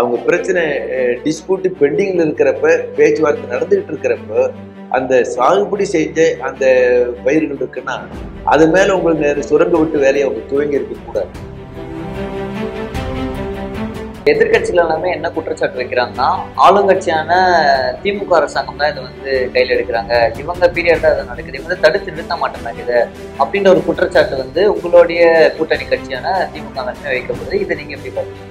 அவங்க பிரச்சனை டிஸ்பியூட் பெண்டிங்ல இருக்கிறப்ப பேச்சுவார்த்தை நடந்துகிட்டு இருக்கிறப்ப அந்த சாகுபடி செஞ்ச அந்த பயிர்கள் இருக்குன்னா அது மேல உங்களுக்கு நேர சுரங்க விட்டு வேலையை அவங்க துவங்கி இருக்க கூடாது எதிர்க்கட்சிகள் எல்லாமே என்ன குற்றச்சாட்டு வைக்கிறாங்கன்னா ஆளுங்கட்சியான திமுக அரசாங்கம் தான் இதை வந்து கையில் எடுக்கிறாங்க இவங்க பீரியட் தான் இது நடக்குது இவங்க வந்து தடுத்து நிறுத்த மாட்டேங்கிறாங்க இதை அப்படின்ற ஒரு குற்றச்சாட்டு வந்து உங்களுடைய கூட்டணி கட்சியான திமுக மேலுமே வைக்கப்படுது இதை நீங்க எப்படி பாக்குறீங்க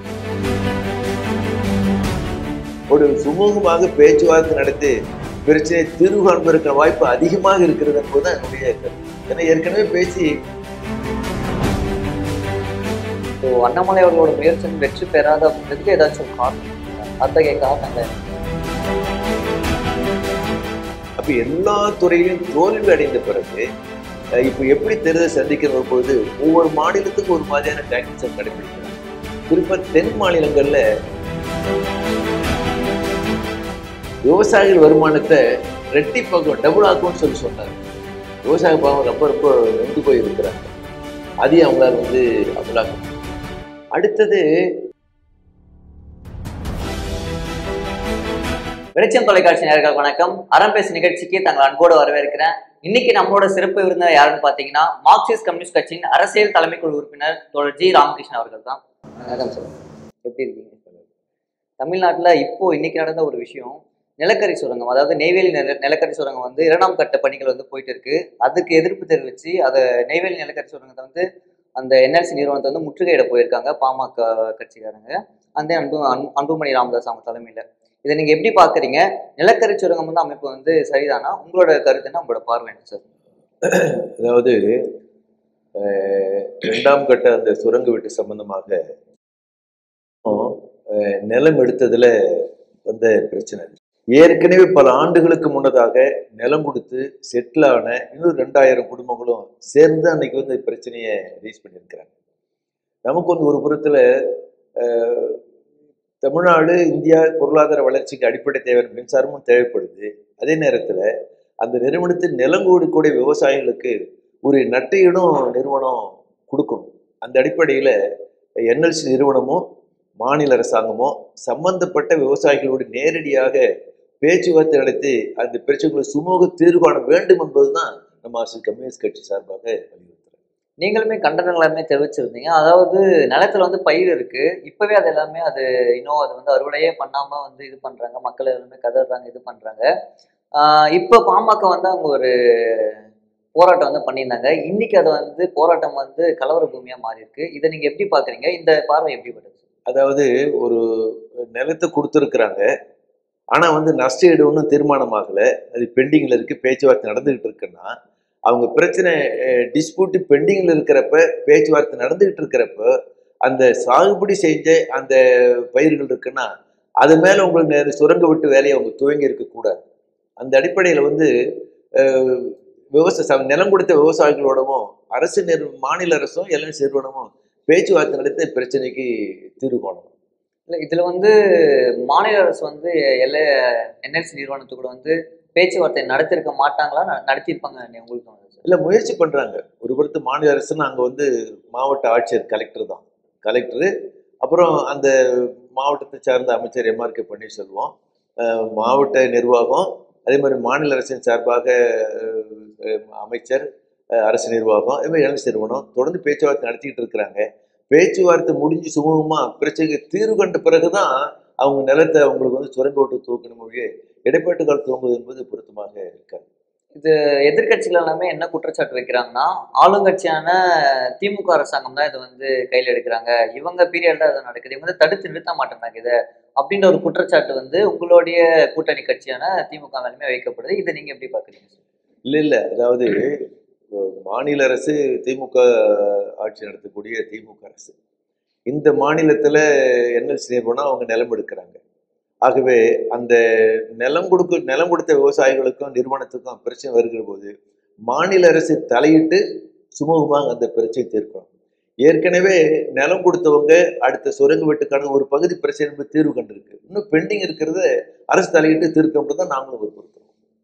ஒரு சுமூகமாக பேச்சுவார்த்தை நடத்தி பிரச்சனை தீர்வு காண்பதற்கான வாய்ப்பு அதிகமாக இருக்கிறது என்பதுதான் என்னுடைய கருத்து ஏன்னா ஏற்கனவே பேசி ஸோ அண்ணாமலை அவர்களோட முயற்சி வந்து வெற்றி பெறாத அப்படின்றதுக்கு ஏதாச்சும் ஒரு காரணம் இருக்கா? அத்தகைய காரணங்கள் அப்ப எல்லா துறையிலும் தோல்வி அடைந்த பிறகு அஹ், இப்ப எப்படி தேர்தல் சந்திக்கிற பொழுது ஒவ்வொரு மாநிலத்துக்கும் ஒரு மாதிரியான டாக்டிக்ஸை கடைபிடிக்கிறாங்க குறிப்பா தென் மாநிலங்கள்ல விவசாயிகள் வருமானத்தை ரெட்டிப்பாக்கும் டபுள் ஆக்கும்னு சொல்லி சொன்னாங்க விவசாய பாவம் ரொம்ப ரொம்ப நொந்து போய் இருக்கிறாங்க அதையும் அவங்களால வந்து அமலாக்க முடியும். அடுத்தது வெளிச்சம் தொலைக்காட்சி நேயர்கள் வணக்கம் அறம் பேசு நிகழ்ச்சிக்கு தங்கள் அன்போடு வரவேற்கிறேன் இன்னைக்கு நம்மளோட சிறப்பு விருந்தினர் யாருன்னு பாத்தீங்கன்னா மார்க்சிஸ்ட் கம்யூனிஸ்ட் கட்சியின் அரசியல் தலைமைக்குழு உறுப்பினர் தோழர் ஜி ராமகிருஷ்ணன் அவர்கள் தான் வணக்கம் சார் எப்படி இருக்கீங்க தமிழ்நாட்டுல இப்போ இன்னைக்கு நடந்த ஒரு விஷயம் நிலக்கரி சுரங்கம் அதாவது நெய்வேலி நில நிலக்கரி சுரங்கம் வந்து இரண்டாம் கட்ட பணிகள் வந்து போயிட்டு இருக்கு அதுக்கு எதிர்ப்பு தெரிவித்து அதை நெய்வேலி நிலக்கரி சுரங்கத்தை வந்து அந்த என்எல்சி நிறுவனத்தை வந்து முற்றுகையிட போயிருக்காங்க பாமக கட்சிக்காரங்க அந்த அன்பு அன்- அன்புமணி ராமதாஸ் அவங்க தலைமையில இதை நீங்க எப்படி பாக்குறீங்க நிலக்கரி சுரங்கம் வந்து அமைப்பு வந்து சரிதானா உங்களோட கருத்து என்ன உங்களோட பார்வை என்ன சார் அதாவது அஹ், இரண்டாம் கட்ட அந்த சுரங்க வீட்டு சம்பந்தமாக அஹ், நிலம் எடுத்ததுல வந்த பிரச்சனை ஏற்கனவே பல ஆண்டுகளுக்கு முன்னதாக நிலம் கொடுத்து செட்டில் ஆன இன்னும் ரெண்டாயிரம் குடும்பங்களும் சேர்ந்து அன்னைக்கு வந்து பிரச்சனையை ரீஸ் பண்ணியிருக்கிறாங்க நமக்கு வந்து ஒரு புறத்துல அஹ், தமிழ்நாடு இந்தியா பொருளாதார வளர்ச்சிக்கு அடிப்படை தேவை மின்சாரமும் தேவைப்படுது அதே நேரத்துல அந்த நிறுவனத்தின் நிலங்கூடக்கூடிய விவசாயிகளுக்கு ஒரு நட்டையிடும் நிறுவனம் கொடுக்கணும் அந்த அடிப்படையில் என்எல்சி நிறுவனமும் மாநில அரசாங்கமும் சம்பந்தப்பட்ட விவசாயிகளோடு நேரடியாக பேச்சுவார்த்தை நடத்தி அந்த பிரச்சனைகளை சுமூக தீர்வு காண வேண்டும் என்பதுதான் நம்ம அரசியல் கம்யூனிஸ்ட் கட்சி சார்பாக வலியுறுத்துறோம் நீங்களுமே கண்டனங்கள் எல்லாமே தெரிவிச்சிருந்தீங்க அதாவது நிலத்துல வந்து பயிர் இருக்கு இப்பவே அது எல்லாமே அது இன்னும் அது வந்து அறுவடையே பண்ணாம வந்து இது பண்றாங்க மக்கள் எல்லாமே கதறாங்க இது பண்றாங்க ஆஹ் இப்போ பாமக வந்து அவங்க ஒரு போராட்டம் வந்து பண்ணியிருந்தாங்க இன்னைக்கு அது வந்து போராட்டம் வந்து கலவர பூமியா மாறி இருக்கு இதை நீங்க எப்படி பாக்குறீங்க இந்த பார்வை எப்படி படுது அதாவது ஒரு நிலத்தை கொடுத்துருக்குறாங்க ஆனா வந்து நஷ்ட ஈடு ஒன்றும் தீர்மானமாகல அது பெண்டிங்ல இருக்கு பேச்சுவார்த்தை நடந்துகிட்டு இருக்குன்னா அவங்க பிரச்சனை டிஸ்பியூட் பெண்டிங்ல இருக்கிறப்ப பேச்சுவார்த்தை நடந்துகிட்டு இருக்கிறப்ப அந்த சாகுபடி செஞ்ச அந்த பயிர்கள் இருக்குன்னா அது மேல உங்களுக்கு நேர சுரங்க விட்டு வேலையை அவங்க துவங்கி இருக்கக்கூடாது அந்த அடிப்படையில வந்து அஹ், விவசாய நிலம் கொடுத்த விவசாயிகளோடவும் அரசு நிறு மாநில அரசும் எல்லாம் நிறுவனமும் பேச்சுவார்த்தை நடத்தி பிரச்சனைக்கு தீர்வு காணணும் இல்ல இதுல வந்து மாநில அரசு வந்து எல்லை என்எல்சி நிறுவனத்து கூட வந்து பேச்சுவார்த்தை நடத்திருக்க மாட்டாங்களா ந- நடத்தியிருப்பாங்க உங்களுக்கு தோணுது சார் இல்லை முயற்சி பண்றாங்க ஒரு பொறுத்து மாநில அரசுன்னு அங்கே வந்து மாவட்ட ஆட்சியர் கலெக்டர் தான் கலெக்டரு அப்புறம் அந்த மாவட்டத்தை சார்ந்த அமைச்சர் எம்ஆர் கே பன்னீர்செல்வம் அஹ், மாவட்ட நிர்வாகம் அதே மாதிரி மாநில அரசின் சார்பாக அஹ், அஹ், அமைச்சர் அஹ், அரசு நிர்வாகம் அதே மாதிரி இளநிலை நிறுவனம் தொடர்ந்து பேச்சுவார்த்தை நடத்திக்கிட்டு இருக்கிறாங்க பேச்சுவார்த்தை முடிஞ்சு சுமூகமா பிரச்சனைக்கு தீர்வு கண்ட பிறகுதான் அவங்க நிலத்தை அவங்களுக்கு வந்து சுரங்க விட்டு தூக்கணும் மொழியே இடைப்பட்ட கால் தூங்குவது என்பது பொருத்தமாக இருக்காது எதிர்க்கட்சிகள் எல்லாமே என்ன குற்றச்சாட்டு வைக்கிறாங்கன்னா ஆளுங்கட்சியான திமுக அரசாங்கம் தான் இதை வந்து கையில் எடுக்கிறாங்க இவங்க பீரியட் தான் இது நடக்குது இவங்க வந்து தடுத்து நிறுத்த மாட்டேங்கிறாங்க இதை அப்படின்ற ஒரு குற்றச்சாட்டு வந்து உங்களுடைய கூட்டணி கட்சியான திமுக மேலுமே வைக்கப்படுது இதை நீங்க எப்படி பாக்குறீங்க சார் இல்லை இல்லை அதாவது அஹ், மாநில அரசு திமுக ஆட்சி நடத்தக்கூடிய திமுக அரசு இந்த மாநிலத்தில் என்எல்சி நிறுவனம் அவங்க நிலம் எடுக்கிறாங்க ஆகவே அந்த நிலம் கொடுக்க நிலம் கொடுத்த விவசாயிகளுக்கும் நிறுவனத்துக்கும் பிரச்சனை வருகிற போது மாநில அரசு தலையிட்டு சுமூகமாக அந்த பிரச்சனை தீர்க்கணும் ஏற்கனவே நிலம் கொடுத்தவங்க அடுத்த சுரங்க வெட்டுக்கான ஒரு பகுதி பிரச்சனை என்பது தீர்வு கண்டிருக்கு இன்னும் பெண்டிங் இருக்கிறத அரசு தலையிட்டு தீர்க்கணும் தான் நாங்களும் வற்புறுத்துறோம்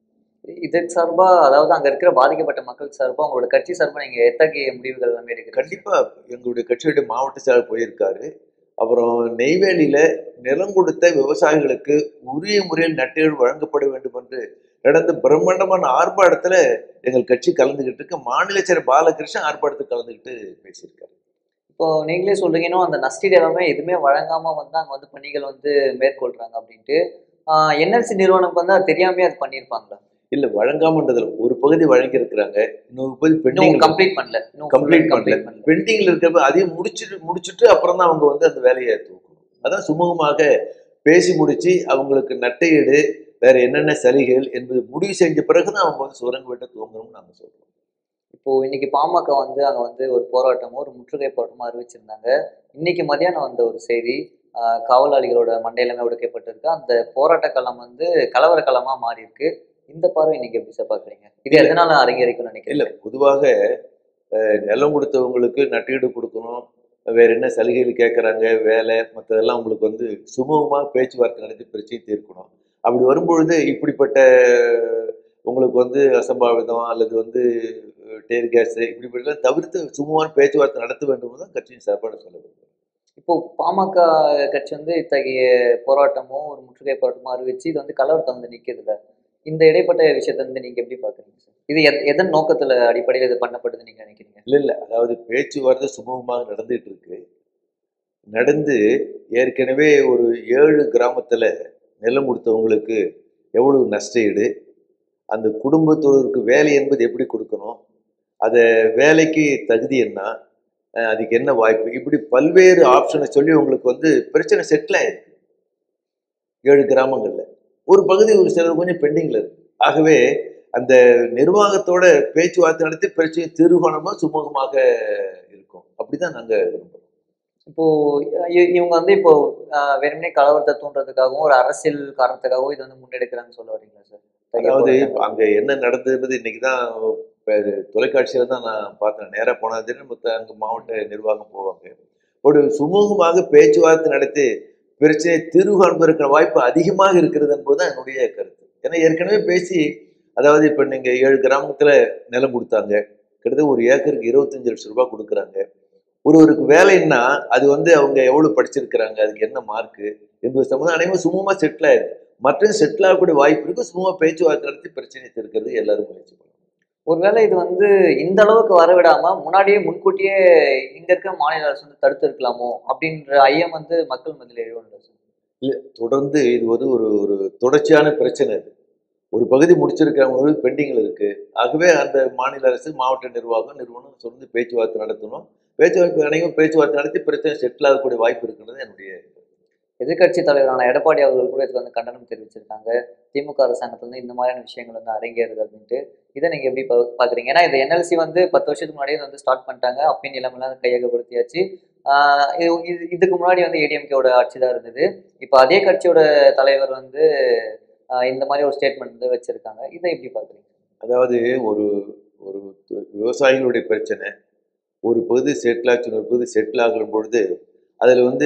இதற்கு சார்பா அதாவது அங்க இருக்கிற பாதிக்கப்பட்ட மக்கள் சார்பா உங்களோட கட்சி சார்பா நீங்க எத்தகைய முடிவுகள் எல்லாமே எடுக்கிறீங்க கண்டிப்பா எங்களுடைய கட்சியுடைய மாவட்ட செயலர் போயிருக்காரு அப்புறம் நெய்வேலியில நிலம் கொடுத்த விவசாயிகளுக்கு உரிய முறையில் நட்டுகள் வழங்கப்பட வேண்டும் என்று நடந்த பிரம்மாண்டமான ஆர்ப்பாட்டத்துல எங்கள் கட்சி கலந்துகிட்டு இருக்கு மாநில செயலர் பாலகிருஷ்ணன் ஆர்ப்பாட்டத்துக்கு கலந்துக்கிட்டு பேசியிருக்காரு இப்போ நீங்களே சொல்றீங்கன்னா அந்த நஷ்டீடு எல்லாமே எதுவுமே வழங்காம வந்து அங்க வந்து பணிகள் வந்து மேற்கொள்றாங்க அப்படின்ட்டு என்எல்சி நிறுவனம்க்கு வந்து அது தெரியாமே அது பண்ணியிருப்பாங்களா இல்ல வழங்காமன்றதுல ஒரு பகுதி வழங்கி இருக்கிறாங்க இன்னொரு பகுதி இன்னும் பெண்டிங் கம்ப்ளீட் பண்ணல இன்னும் Complete கம்ப்ளீட் பண்ணல பெண்டிங்ல இருக்கிறப்ப அதையும் முடிச்சுட்டு முடிச்சுட்டு அப்புறம் தான் அவங்க வந்து அந்த வேலையை தூக்கணும் அதான் சுமூகமாக பேசி முடிச்சு அவங்களுக்கு நட்டையீடு வேற என்னென்ன சலுகைகள் என்பது முடிவு செஞ்ச பிறகுதான் அவங்க வந்து சுரங்க வெட்ட துவங்கணும்னு நாங்க சொல்றோம் இப்போ இன்னைக்கு பாமக வந்து அங்க வந்து ஒரு போராட்டமோ ஒரு முற்றுகை போராட்டமோ அறிவிச்சிருந்தாங்க இன்னைக்கு மதியானம் வந்த ஒரு செய்தி ஆஹ் காவலாளிகளோட மண்டையிலுமே உடைக்கப்பட்டிருக்கு அந்த போராட்ட களம் வந்து கலவர களமா மாறி இருக்கு இந்த பார்வை இன்னைக்கு எப்படி சார் பாக்குறீங்க இது எதனால அரங்கேறிக்கும்னு இல்ல நினைக்கிறேன் பொதுவாக அஹ், நிலம் கொடுத்தவங்களுக்கு நட்டீடு கொடுக்கணும் வேற என்ன சலுகைகள் கேட்கறாங்க வேலை மற்றதெல்லாம் உங்களுக்கு வந்து சுமூகமாக பேச்சுவார்த்தை நடத்தி பிரச்சனை தீர்க்கணும் அப்படி வரும்பொழுது இப்படிப்பட்ட உங்களுக்கு வந்து அசம்பாவிதம் அல்லது வந்து டேர் கேஸ் இப்படிப்பட்டலாம் தவிர்த்து சுமூகமான பேச்சுவார்த்தை நடத்த வேண்டும் தான் கட்சியின் சார்பாக சொல்ல விரும்புகிறேன். இப்போ பாமக கட்சி வந்து இத்தகைய போராட்டமோ ஒரு முற்றுகை போராட்டமோ அறிவிச்சு இது வந்து கலவரத்தை வந்து நிக்குதுல்ல இந்த இடைப்பட்ட விஷயத்தை வந்து நீங்க எப்படி பாக்குறீங்க சார் இது எத்- எதன் நோக்கத்துல அடிப்படையில் இது பண்ணப்படுதுன்னு நீங்க நினைக்கிறீங்க இல்ல இல்ல அதாவது பேச்சுவார்த்தை சுமூகமாக நடந்துட்டு இருக்கு நடந்து ஏற்கனவே ஒரு ஏழு கிராமத்துல நிலம் கொடுத்தவங்களுக்கு எவ்வளவு நஷ்டஈடு அந்த குடும்பத்தோருக்கு வேலை என்பது எப்படி கொடுக்கணும் அதை வேலைக்கு தகுதி என்ன அஹ் அதுக்கு என்ன வாய்ப்பு இப்படி பல்வேறு ஆப்ஷனை சொல்லி உங்களுக்கு வந்து பிரச்சனை செட்டில் ஆயிருக்கு ஏழு கிராமங்கள்ல ஒரு பகுதி ஒரு சிலர் கொஞ்சம் பெண்டிங்ல இருக்கு ஆகவே அந்த நிர்வாகத்தோட பேச்சுவார்த்தை நடத்தி பிரச்சனை தீர்வு காணுமா சுமூகமாக இருக்கும் அப்படிதான் நாங்க விரும்புறோம் இப்போ இ- இவங்க வந்து இப்போ ஆஹ், வெறுமனே கலவரத்தை தூண்டுறதுக்காகவும் ஒரு அரசியல் காரணத்துக்காகவும் இது வந்து முன்னெடுக்கிறாங்கன்னு சொல்ல வரீங்களா சார் அதாவது அங்க என்ன நடந்ததுன்றது இன்னைக்கு தான் தொலைக்காட்சியில தான் நான் பார்த்தேன் நேரா போனது மொத்த அங்க மாவட்ட நிர்வாகம் போவாங்க ஒரு சுமூகமாக பேச்சுவார்த்தை நடத்தி பிரச்சனையை தீர்வு காண்பதற்கான வாய்ப்பு அதிகமாக இருக்கிறது என்பதுதான் என்னுடைய கருத்து ஏன்னா ஏற்கனவே பேசி அதாவது இப்ப நீங்க ஏழு கிராமத்துல நிலம் கொடுத்தாங்க கிட்டத்தட்ட ஒரு ஏக்கருக்கு இருபத்தஞ்சு லட்சம் ரூபாய் கொடுக்குறாங்க ஒருவருக்கு வேலைன்னா அது வந்து அவங்க எவ்வளவு படிச்சிருக்கிறாங்க அதுக்கு என்ன மார்க்கு என்பது சம்பந்தம் அனைவரும் சுமூகமா செட்டில் ஆயிருக்கு மற்றும் செட்டில் ஆகக்கூடிய வாய்ப்பு இருக்கு சும்மா பேச்சுவார்த்தை நடத்தி பிரச்சனை தீர்க்கிறது எல்லாரும் முயற்சி பண்ணுவாங்க ஒருவேளை இது வந்து இந்த அளவுக்கு வரவிடாம முன்னாடியே முன்கூட்டியே இங்க இருக்கிற மாநில அரசு வந்து தடுத்து இருக்கலாமோ அப்படின்ற ஐயம் வந்து மக்கள் மத்தியில் எழுவன்ற சார் தொடர்ந்து இது வந்து ஒரு ஒரு தொடர்ச்சியான பிரச்சனை இது ஒரு பகுதி முடிச்சிருக்கிறவங்க பெண்டிங்கில் இருக்கு ஆகவே அந்த மாநில அரசு மாவட்ட நிர்வாகம் நிறுவனம் தொடர்ந்து பேச்சுவார்த்தை நடத்தணும் பேச்சுவார்த்தை அனைவரும் பேச்சுவார்த்தை நடத்தி பிரச்சனை செட்டில் ஆகக்கூடிய வாய்ப்பு இருக்கிறது என்னுடைய எதிர்க்கட்சி தலைவரான எடப்பாடி அவர்கள் கூட இதுக்கு வந்து கண்டனம் தெரிவிச்சிருக்காங்க திமுக அரசாங்கத்துல வந்து இந்த மாதிரியான விஷயங்கள் வந்து அரங்கேறுது அப்படின்ட்டு இதை நீங்க எப்படி பா- பாக்குறீங்க ஏன்னா இது என்எல்சி வந்து பத்து வருஷத்துக்கு முன்னாடியே வந்து ஸ்டார்ட் பண்ணிட்டாங்க அப்பயும் நிலைமெல்லாம் கையகப்படுத்தியாச்சு ஆஹ் இது- இது- இதுக்கு முன்னாடி வந்து ஏடிஎம்கேவோட ஆட்சி தான் இருந்தது இப்போ அதே கட்சியோட தலைவர் வந்து ஆஹ் இந்த மாதிரி ஒரு ஸ்டேட்மெண்ட் வந்து வச்சிருக்காங்க இதை எப்படி பாக்குறீங்க அதாவது ஒரு ஒரு விவசாயிகளுடைய பிரச்சனை ஒரு பகுதி செட்டில் ஆச்சு ஒரு பகுதி செட்டில் ஆகும் பொழுது அதில் வந்து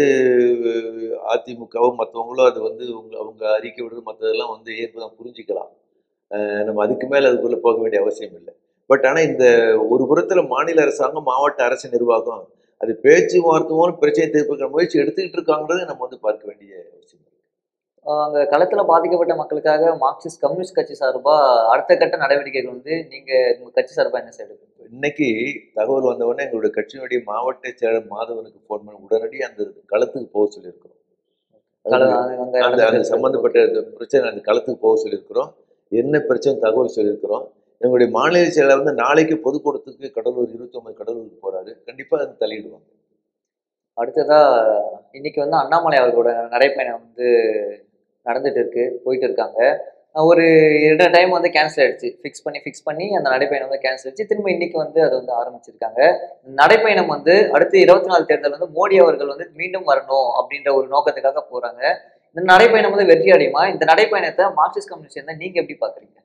அதிமுகவும் மற்றவங்களும் அது வந்து உங்க அவங்க அறிக்கை விடுறது மற்றதெல்லாம் வந்து ஏற்பதான் புரிஞ்சுக்கலாம் அஹ் நம்ம அதுக்கு மேலே அதுக்குள்ளே போக வேண்டிய அவசியம் இல்லை பட் ஆனால் இந்த ஒரு புறத்தில் மாநில அரசாங்கம் மாவட்ட அரசு நிர்வாகம் அது பேச்சுவார்த்தை மூலம் பிரச்சனை தீர்ப்புக்கிற முயற்சி எடுத்துக்கிட்டு இருக்காங்கிறதை நம்ம வந்து பார்க்க வேண்டிய அவசியம் இருக்கு. ஆஹ் அங்க களத்துல பாதிக்கப்பட்ட மக்களுக்காக மார்க்சிஸ்ட் கம்யூனிஸ்ட் கட்சி சார்பா அடுத்த கட்ட நடவடிக்கைகள் வந்து நீங்க உங்க கட்சி சார்பா என்ன செய்யுது இன்னைக்கு தகவல் வந்த உடனே எங்களுடைய கட்சியினுடைய மாவட்ட செயலர் மாதவனுக்கு ஃபோன் பண்ணி உடனடியாக அந்த களத்துக்கு போக சொல்லியிருக்கிறோம் கள- அது- அங்க அந்த அந்த நடந்த- சம்பந்தப்பட்ட அந்த பிரச்சனை அந்த களத்துக்கு போக சொல்லியிருக்கிறோம் என்ன பிரச்சனை தகவல் சொல்லியிருக்கிறோம் எங்களுடைய மாநில செயலர் வந்து நாளைக்கு பொதுக்கூட்டத்துக்கு கடலூர் இருபத்தி ஒன்பது கடலூருக்கு போறாரு கண்டிப்பா அது தலையிடுவாங்க அடுத்ததா இன்னைக்கு வந்து அண்ணாமலை அவர்களோட நடைப்பயணம் வந்து நடந்துட்டு இருக்கு போயிட்டு இருக்காங்க அஹ் ஒரு இரண்டு டைம் வந்து கேன்சல் ஆயிடுச்சு ஃபிக்ஸ் பண்ணி ஃபிக்ஸ் பண்ணி அந்த நடைப்பயணம் வந்து கேன்சல் ஆயிடுச்சு திரும்ப இன்னைக்கு வந்து அது வந்து ஆரம்பிச்சிருக்காங்க நடைப்பயணம் வந்து அடுத்து இருபத்தி நாலு தேர்தல் வந்து மோடி அவர்கள் வந்து மீண்டும் வரணும் அப்படின்ற ஒரு நோக்கத்துக்காக போறாங்க இந்த நடைப்பயணம் வந்து வெற்றி அடையுமா இந்த நடைப்பயணத்தை மார்க்சிஸ்ட் கம்யூனிஸ்ட் இருந்தா நீங்க எப்படி பாக்குறீங்க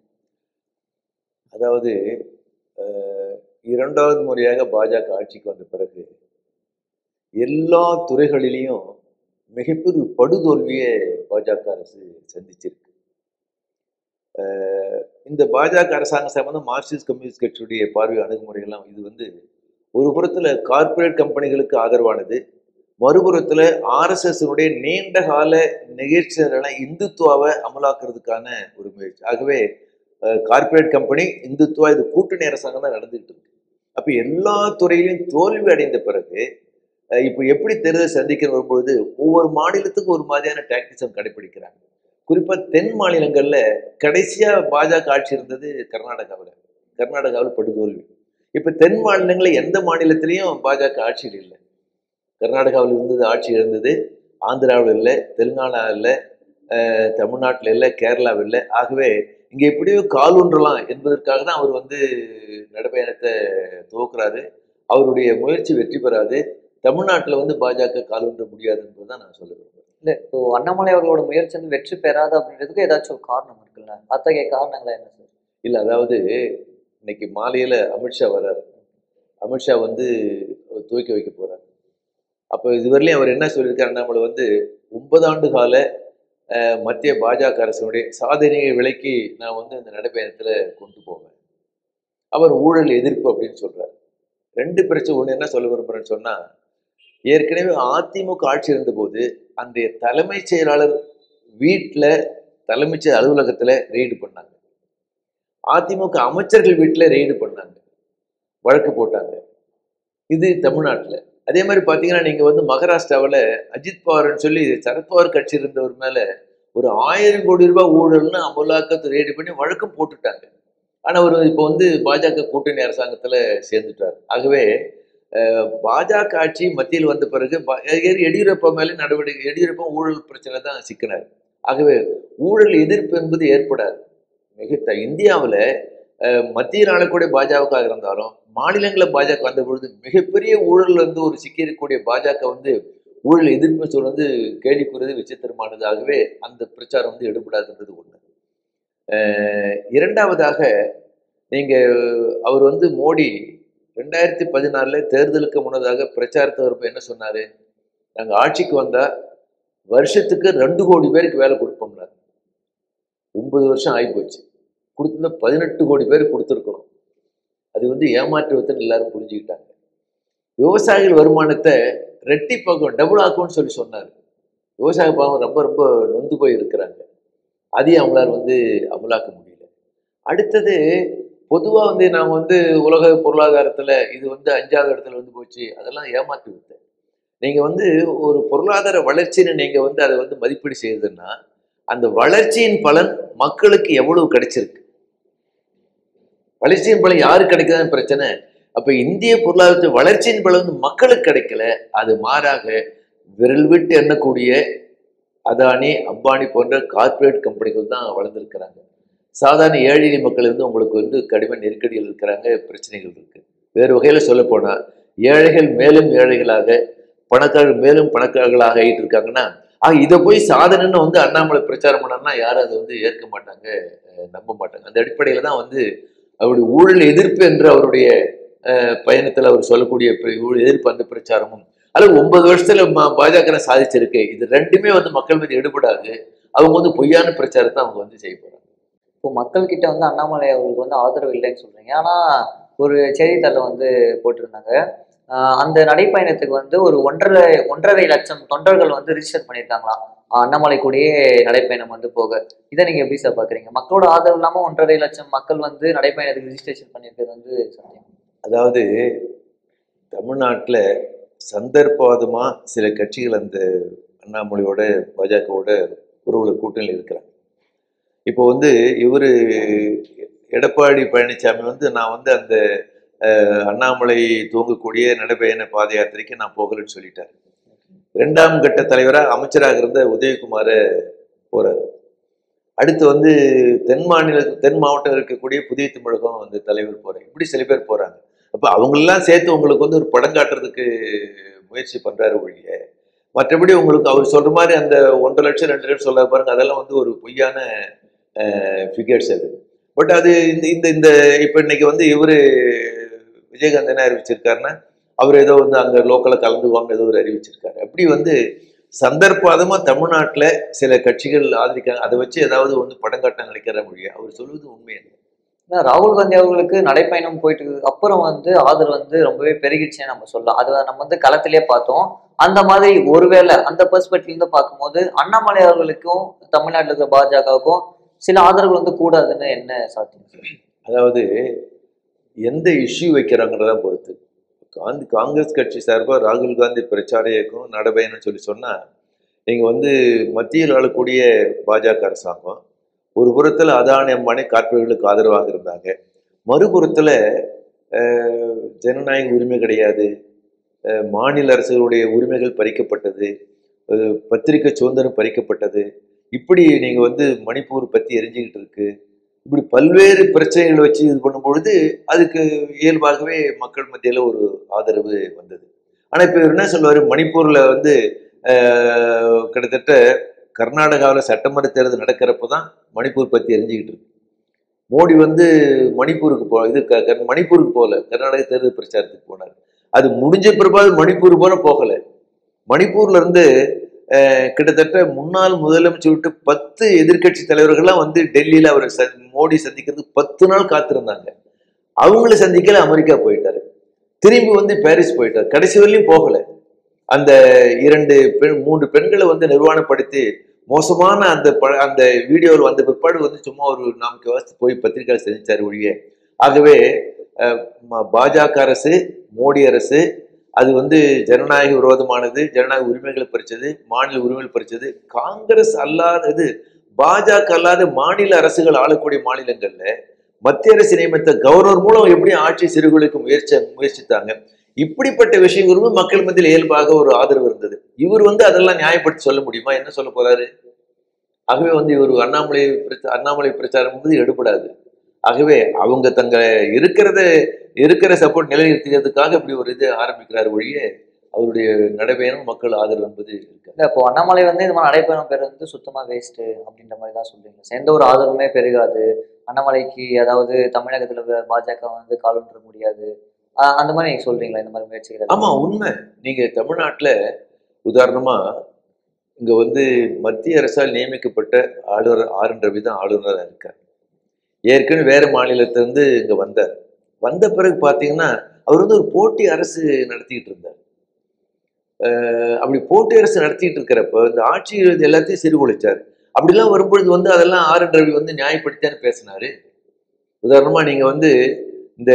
அதாவது அஹ், இரண்டாவது முறையாக பாஜக ஆட்சிக்கு வந்த பிறகு எல்லா துறைகளிலையும் மிகப்பெரிய படுதோல்வியை பாஜக அரசு சந்திச்சிருக்கு அஹ், இந்த பாஜக அரசாங்கம் சம்பந்தம் மார்க்சிஸ்ட் கம்யூனிஸ்ட் கட்சியுடைய பார்வை அணுகுமுறைகள்லாம் இது வந்து ஒரு புறத்துல கார்ப்பரேட் கம்பெனிகளுக்கு ஆதரவானது மறுபுறத்துல ஆர்எஸ்எஸ்னுடைய நீண்ட கால நிகழ்ச்சிகளை இந்துத்துவாவை அமலாக்குறதுக்கான ஒரு முயற்சி ஆகவே கார்ப்பரேட் கம்பெனி இந்துத்துவா இது கூட்டணி அரசாங்கம் தான் நடந்துகிட்டு இருக்கு அப்ப எல்லா துறையிலும் தோல்வி அடைந்த பிறகு அஹ், இப்போ எப்படி தேர்தல் சந்திக்க வரும்பொழுது ஒவ்வொரு மாநிலத்துக்கும் ஒரு மாதிரியான டாக்டிசம் கடைபிடிக்கிறாங்க குறிப்பா தென் மாநிலங்கள்ல கடைசியா பாஜக ஆட்சி இருந்தது கர்நாடகாவில் கர்நாடகாவில் படுதோல்வி இப்ப தென் மாநிலங்களில் எந்த மாநிலத்திலையும் பாஜக ஆட்சியில் இல்லை கர்நாடகாவில் இருந்தது ஆட்சி இருந்தது ஆந்திராவில் இல்லை தெலுங்கானா இல்லை அஹ், தமிழ்நாட்டில் இல்லை கேரளாவில் இல்லை ஆகவே இங்க எப்படியோ கால் ஊன்றலாம் என்பதற்காக தான் அவர் வந்து நடைபயணத்தை துவக்குறாரு அவருடைய முயற்சி வெற்றி பெறாது தமிழ்நாட்டில் வந்து பாஜக கால் ஊன்ற முடியாது என்பதுதான் நான் சொல்ல விரும்புகிறேன் இல்ல இப்போ அண்ணாமலை அவர்களோட முயற்சி வந்து வெற்றி பெறாது அப்படின்றதுக்கு ஏதாச்சும் ஒரு காரணம் இருக்குல்ல அத்தகைய காரணங்களா என்ன சார் இல்லை அதாவது இன்னைக்கு மாலையில அமித்ஷா வர்றாரு அமித்ஷா வந்து துவக்கி வைக்க போறாரு அப்போ இதுவரையிலும் அவர் என்ன சொல்லியிருக்காரு நம்மளை வந்து ஒன்பது ஆண்டு கால அஹ், மத்திய பாஜக அரசினுடைய சாதனையை விலைக்கு நான் வந்து இந்த நடைபயணத்துல கொண்டு போவேன் அவர் ஊழல் எதிர்ப்பு அப்படின்னு சொல்றாரு ரெண்டு பிரச்சனை ஒன்று என்ன சொல்ல விரும்புறேன்னு சொன்னா ஏற்கனவே அதிமுக ஆட்சி இருந்தபோது அன்றைய தலைமைச் செயலாளர் வீட்டில் தலைமைச் செயல் அலுவலகத்துல ரெய்டு பண்ணாங்க அதிமுக அமைச்சர்கள் வீட்டில் ரெய்டு பண்ணாங்க வழக்கு போட்டாங்க இது தமிழ்நாட்டில் அதே மாதிரி பார்த்தீங்கன்னா நீங்கள் வந்து மகாராஷ்டிராவில் அஜித் பவார்னு சொல்லி சரத்பவார் கட்சி இருந்தவர் மேலே ஒரு ஆயிரம் கோடி ரூபாய் ஊழல்னு அமலாக்கத்தை ரெய்டு பண்ணி வழக்கம் போட்டுட்டாங்க ஆனால் அவர் இப்போ வந்து பாஜக கூட்டணி அரசாங்கத்தில் சேர்ந்துட்டார் ஆகவே அஹ், பாஜக ஆட்சி மத்தியில் வந்த பிறகு பா- எடியூரப்பா மேலே நடவடிக்கை எடியூரப்பா ஊழல் பிரச்சனை தான் சிக்கினார் ஆகவே ஊழல் எதிர்ப்பு என்பது ஏற்படாது மிகுத்த இந்தியாவில் மத்தியில் ஆளக்கூடிய பாஜக இருந்தாலும் மாநிலங்களில் பாஜக வந்த பொழுது மிகப்பெரிய ஊழல் வந்து ஒரு சிக்கியிருக்கக்கூடிய பாஜக வந்து ஊழல் எதிர்ப்பு சொல் வந்து கேள்விக்குறது விசித்திரமானது ஆகவே அந்த பிரச்சாரம் வந்து எடுபடாதுன்றது ஒண்ணு அஹ் இரண்டாவதாக நீங்க அவர் வந்து மோடி ரெண்டாயிரத்தி பதினாலுல தேர்தலுக்கு முன்னதாக பிரச்சாரத்தை வரப்ப என்ன சொன்னாரு நாங்க ஆட்சிக்கு வந்தா வருஷத்துக்கு ரெண்டு கோடி பேருக்கு வேலை கொடுப்போம்னாரு ஒன்பது வருஷம் ஆகிப்போச்சு கொடுத்துருந்தா பதினெட்டு கோடி பேர் கொடுத்துருக்கணும் அது வந்து ஏமாற்றுவதுன்னு எல்லாரும் புரிஞ்சுக்கிட்டாங்க விவசாயிகள் வருமானத்தை ரெட்டிப்பாக்கும் டபுள் ஆக்கும்னு சொல்லி சொன்னார் விவசாய பாவம் ரொம்ப ரொம்ப நொந்து போய் இருக்கிறாங்க அதையும் அவங்களால வந்து அமலாக்க முடியல அடுத்தது பொதுவாக வந்து நாம் வந்து உலக பொருளாதாரத்தில் இது வந்து அஞ்சாவது இடத்துல வந்து போச்சு அதெல்லாம் ஏமாற்றி விட்டேன் நீங்கள் வந்து ஒரு பொருளாதார வளர்ச்சின்னு நீங்கள் வந்து அதை வந்து மதிப்பீடு செய்யுதுன்னா அந்த வளர்ச்சியின் பலன் மக்களுக்கு எவ்வளவு கிடைச்சிருக்கு வளர்ச்சியின் பலன் யாருக்கு கிடைக்குதான்னு பிரச்சனை அப்ப இந்திய பொருளாதாரத்து வளர்ச்சியின் பலன் வந்து மக்களுக்கு கிடைக்கல அது மாறாக விரல் விட்டு எண்ணக்கூடிய அதானி அம்பானி போன்ற கார்ப்பரேட் கம்பெனிகள் தான் வளர்ந்துருக்கிறாங்க சாதாரண ஏழை எளிய மக்கள் வந்து உங்களுக்கு வந்து கடுமை நெருக்கடியில் இருக்கிறாங்க பிரச்சனைகள் இருக்கு வேறு வகையில சொல்ல போனா ஏழைகள் மேலும் ஏழைகளாக பணக்காரர்கள் மேலும் பணக்காரர்களாக ஆகிட்டு இருக்காங்கன்னா ஆக இதை போய் சாதனைன்னு வந்து அண்ணாமலை பிரச்சாரம் பண்ணார்னா யாரும் அதை வந்து ஏற்க மாட்டாங்க அஹ் நம்ப மாட்டாங்க அந்த அடிப்படையில தான் வந்து அவருடைய ஊழல் எதிர்ப்பு என்று அவருடைய அஹ், பயணத்துல அவர் சொல்லக்கூடிய பிர- ஊழல் எதிர்ப்பு அந்த பிரச்சாரமும் அல்லது ஒன்பது வருஷத்துல ம- பாஜக சாதிச்சிருக்கு இது ரெண்டுமே வந்து மக்கள் மீது எடுபடாது அவங்க வந்து பொய்யான பிரச்சாரத்தை அவங்க வந்து செய்ய போறாங்க இப்போ மக்கள் கிட்ட வந்து அண்ணாமலை அவர்களுக்கு வந்து ஆதரவு இல்லைன்னு சொல்றீங்க ஆனா ஒரு செய்தித்தாளில் வந்து போட்டிருந்தாங்க ஆஹ் அந்த நடைப்பயணத்துக்கு வந்து ஒரு ஒன்றரை ஒன்றரை லட்சம் தொண்டர்கள் வந்து ரிஜிஸ்டர் பண்ணியிருக்காங்களாம் ஆஹ் அண்ணாமலை கூடயே நடைப்பயணம் வந்து போக இதை நீங்க எப்படி சார் பாக்குறீங்க மக்களோட ஆதரவு இல்லாம ஒன்றரை லட்சம் மக்கள் வந்து நடைப்பயணத்துக்கு ரிஜிஸ்ட்ரேஷன் பண்ணியிருக்கிறது வந்து சத்தியம் அதாவது தமிழ்நாட்டில் சந்தர்ப்பவாதமா சில கட்சிகள் அந்த அண்ணாமலையோட பாஜகவோட உறவுல கூட்டணியில் இருக்கிறாங்க இப்போ வந்து இவர் எடப்பாடி பழனிசாமி வந்து நான் வந்து அந்த அஹ், அண்ணாமலை தூங்கக்கூடிய நடைபயண பாத யாத்திரைக்கு நான் போகலன்னு சொல்லிட்டார் இரண்டாம் கட்ட தலைவராக அமைச்சராக இருந்த உதயகுமார போறாரு அடுத்து வந்து தென் மாநில தென் மாவட்டம் இருக்கக்கூடிய புதிய தமிழகம் வந்து தலைவர் போறாங்க இப்படி சில பேர் போறாங்க அப்ப அவங்களெல்லாம் சேர்த்து உங்களுக்கு வந்து ஒரு படம் காட்டுறதுக்கு முயற்சி பண்றாரு ஒழிய மற்றபடி உங்களுக்கு அவர் சொல்ற மாதிரி அந்த ஒன்றரை லட்சம் ரெண்டு லட்சம் சொல்ல பாருங்க அதெல்லாம் வந்து ஒரு பொய்யான ஃபிகர்ஸ் அது பட் அது இந்த இந்த இந்த இப்போ இன்னைக்கு வந்து இவரு விஜயகாந்த் என்ன அறிவிச்சிருக்காருன்னா அவர் ஏதோ வந்து அங்க லோக்கலில் கலந்துக்குவாங்க ஏதோ ஒரு அறிவிச்சிருக்காரு அப்படி வந்து சந்தர்ப்பாதமா தமிழ்நாட்டுல சில கட்சிகள் ஆதரிக்காங்க அதை வச்சு ஏதாவது வந்து படம் காட்ட நினைக்கிற மொழியா அவர் சொல்வது உண்மை இல்லை. ஏன்னா ராகுல் காந்தி அவர்களுக்கு நடைப்பயணம் போயிட்டு அப்புறம் வந்து ஆதரவு வந்து ரொம்பவே பெருகிடுச்சுன்னு நம்ம சொல்லலாம் அது நம்ம வந்து களத்திலே பார்த்தோம் அந்த மாதிரி ஒருவேளை அந்த பெர்ஸ்பெக்டிவ்ல இருந்து பார்க்கும்போது அண்ணாமலை அவர்களுக்கும் தமிழ்நாட்டில் இருக்கிற பாஜகவுக்கும் சில ஆதரவு வந்து கூடாதுன்னு என்ன சாத்தியம் அதாவது எந்த இஷ்யூ வைக்கிறாங்கிறத பொறுத்து காந்தி காங்கிரஸ் கட்சி சார்பாக ராகுல் காந்தி பிரச்சார இயக்கம் நடபயணம் சொல்லி சொன்னா நீங்க வந்து மத்தியில் ஆளக்கூடிய பாஜக அரசாங்கம் ஒரு புறத்துல அதானி அம்பானி கார்ப்பரேட்டுகளுக்கு ஆதரவாக இருந்தாங்க மறுபுறத்துல அஹ், ஜனநாயக உரிமை கிடையாது அஹ், மாநில அரசுகளுடைய உரிமைகள் பறிக்கப்பட்டது அஹ், பத்திரிகை சுதந்திரம் பறிக்கப்பட்டது இப்படி நீங்க வந்து மணிப்பூர் பத்தி எரிஞ்சுக்கிட்டு இருக்கு இப்படி பல்வேறு பிரச்சனைகளை வச்சு இது பண்ணும்பொழுது அதுக்கு இயல்பாகவே மக்கள் மத்தியில ஒரு ஆதரவு வந்தது ஆனா இப்ப இவர் என்ன சொல்லுவாரு மணிப்பூர்ல வந்து அஹ், கிட்டத்தட்ட கர்நாடகாவில் சட்டமன்ற தேர்தல் நடக்கிறப்ப தான் மணிப்பூர் பத்தி எரிஞ்சுக்கிட்டு இருக்கு மோடி வந்து மணிப்பூருக்கு போ இது க- க- மணிப்பூருக்கு போகல கர்நாடக தேர்தல் பிரச்சாரத்துக்கு போனார் அது முடிஞ்ச பிற்பாடு மணிப்பூர் போல போகல மணிப்பூர்ல இருந்து அஹ், கிட்டத்தட்ட முன்னாள் முதலமைச்சர் விட்டு பத்து எதிர்க்கட்சி தலைவர்கள்லாம் வந்து டெல்லியில அவர் ச- மோடி சந்திக்கிறதுக்கு பத்து நாள் காத்திருந்தாங்க அவங்கள சந்திக்கல அமெரிக்கா போயிட்டாரு திரும்பி வந்து பாரிஸ் போயிட்டார் கடைசி வரையிலும் போகல அந்த இரண்டு பெண் மூன்று பெண்களை வந்து நிர்வாணப்படுத்தி மோசமான அந்த ப அந்த வீடியோவில் வந்த பிற்பாடு வந்து சும்மா ஒரு நாமக்கு வாசி போய் பத்திரிகை சந்திச்சார் ஒழிய ஆகவே அஹ், ம- பாஜக அரசு மோடி அரசு அது வந்து ஜனநாயக விரோதமானது ஜனநாயக உரிமைகளை பறிச்சது மாநில உரிமைகள் பறிச்சது காங்கிரஸ் அல்லாதது பாஜக அல்லாத மாநில அரசுகள் ஆளக்கூடிய மாநிலங்கள்ல மத்திய அரசு நியமித்த கவர்னர் மூலம் எப்படி ஆட்சி சிறுகுலுக்கு முயற்சி முயற்சித்தாங்க இப்படிப்பட்ட விஷயங்களும் மக்கள் மத்தியில் இயல்பாக ஒரு ஆதரவு இருந்தது இவர் வந்து அதெல்லாம் நியாயப்படுத்தி சொல்ல முடியுமா என்ன சொல்ல போறாரு ஆகவே வந்து இவர் அண்ணாமலை பிரச்ச- அண்ணாமலை பிரச்சாரம் வந்து எடுபடாது ஆகவே அவங்க தங்க இருக்கிறத இருக்கிற சப்போர்ட் நிலைநிறுத்திக்கிறதுக்காக இப்படி ஒரு இது ஆரம்பிக்கிறார் ஒழிய அவருடைய நடைபயணம் மக்கள் ஆதரவு என்பது இருக்காது இல்ல இப்போ அண்ணாமலை வந்து இந்த மாதிரி நடைபெறும் பேர் வந்து சுத்தமா வேஸ்ட் அப்படின்ற மாதிரி தான் சொல்றீங்க எந்த ஒரு ஆதரவுமே பெருகாது அண்ணாமலைக்கு அதாவது தமிழகத்துல வே- பாஜக வந்து காலூன்ற முடியாது ஆஹ் அந்த மாதிரி நீங்க சொல்றீங்களா இந்த மாதிரி முயற்சிகள் ஆமா உண்மை நீங்க தமிழ்நாட்டுல உதாரணமா இங்க வந்து மத்திய அரசால் நியமிக்கப்பட்ட ஆளுநர் ஆர் என் ரவி தான் ஆளுநராக இருக்கார் ஏற்கனவே வேற மாநிலத்திலிருந்து இங்க வந்தார் வந்த பிறகு பாத்தீங்கன்னா அவர் வந்து ஒரு போட்டி அரசு நடத்திட்டு இருந்தார் அஹ் அப்படி போட்டி அரசு நடத்திட்டு இருக்கிறப்ப இந்த ஆட்சி இது எல்லாத்தையும் சீர்குலைச்சார் அப்படிலாம் வரும்பொழுது வந்து அதெல்லாம் ஆர் என் ரவி வந்து நியாயப்படுத்தான்னு பேசினாரு உதாரணமா நீங்க வந்து இந்த